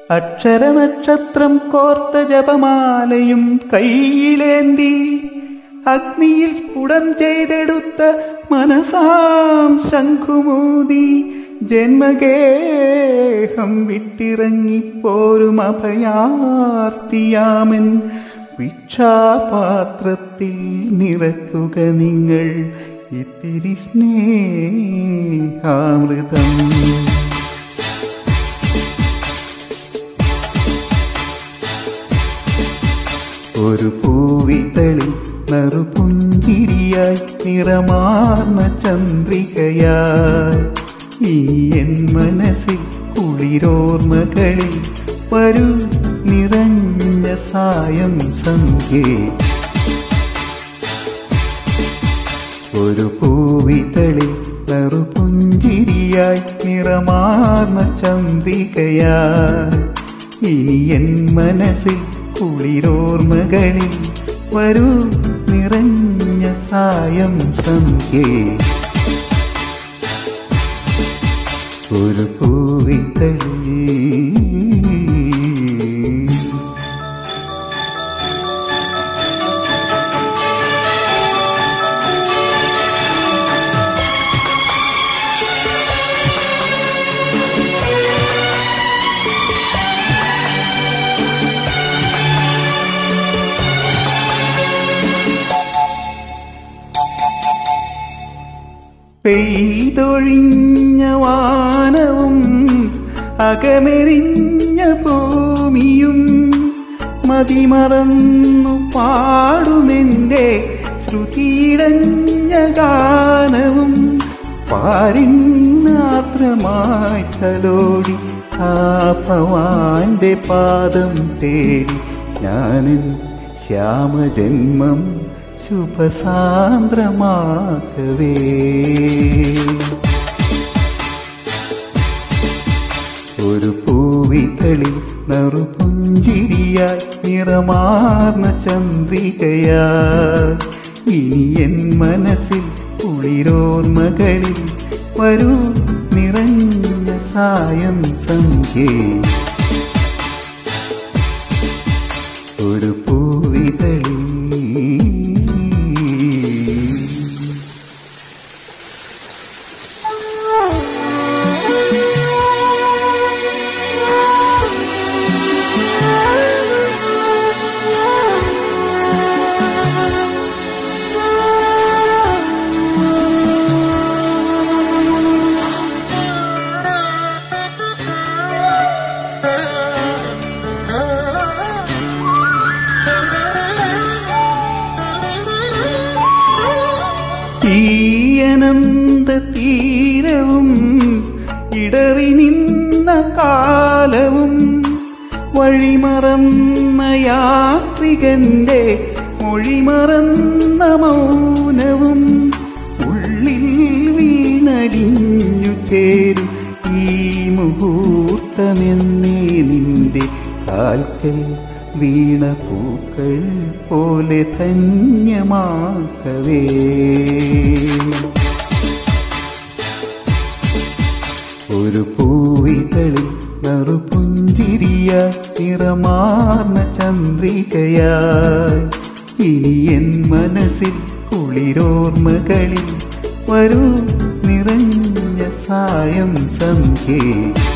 അക്ഷരനക്ഷത്രം കോർത്ത ജപമാലയും കയ്യിലേന്തി അഗ്നിയിൽ സ്ഫുടം ചെയ്തെടുത്ത മനസാം ശംഖുമൂതി ജന്മഗേഹം വിട്ടിറങ്ങിപ്പോരും അഭയാർത്തിയാമൻ ഭിക്ഷാപാത്രത്തിൽ നിറക്കുക നിങ്ങൾ ഇത്തിരി സ്നേഹാമൃതം ഒരു പൂവിതളിൽ നറുപുഞ്ചിരിയായി നിറമാർന്ന ചന്ദ്രികയായി ഈ എൻ മനസ്സിൽ കുളിരോർമ്മകളിൽ വരൂ നിറഞ്ഞ സായം സന്ധ്യേ ഒരു പൂവിതളിൽ നറുപുഞ്ചിരിയായി നിറമാർന്ന ചന്ദ്രികയായി ഇനി എൻ മനസ്സിൽ കുളിരോർമ്മകളിൽ വരൂ നിറഞ്ഞ സായം സന്ധ്യേ ഒരു പൂവിതളിൽ പെയ്തൊഴിഞ്ഞ വാനവും അകമെറിഞ്ഞ ഭൂമിയും മതിമറന്നു പാടുമെന്റെ ശ്രുതിയിടഞ്ഞ ഗാനവും പാരിന്നാത്രമായി തലോടി ആ ഭവാന്റെ പാദം തേടി ഞാനിൻ ശ്യാമജന്മം ശുഭസാന്ദ്രമാക്കവേ ഒരു പൂവിതളിൽ നറുപുഞ്ചിരിയായി നിറമാർന്ന ചന്ദ്രികയായി ഇനി എൻ മനസ്സിൽ കുളിരോർമ്മകളിൽ വരൂ നിറഞ്ഞ സായം സന്ധ്യേ ഒരു പൂവിതളിൽ തീയനന്ത തീരവും ഇടറി നിന്ന കാലവും വഴിമറന്ന യാത്രികന്റെ മൊഴിമറന്ന മൗനവും ഉള്ളിൽ വീണടിഞ്ഞു ചേരും ഈ മുഹൂർത്തമെന്നേ നിന്റെ കാൽക്കൽ വീണ പൂക്കൾ പോലെ ധന്യമാക്കവേ ഒരു പൂവിതളിൽ നറുപുഞ്ചിരിയ നിറമാർന്ന ചന്ദ്രികയായി ഇനി എൻ മനസ്സിൽ കുളിരോർമ്മകളിൽ വരൂ നിറഞ്ഞ സായം സന്ധ്യേ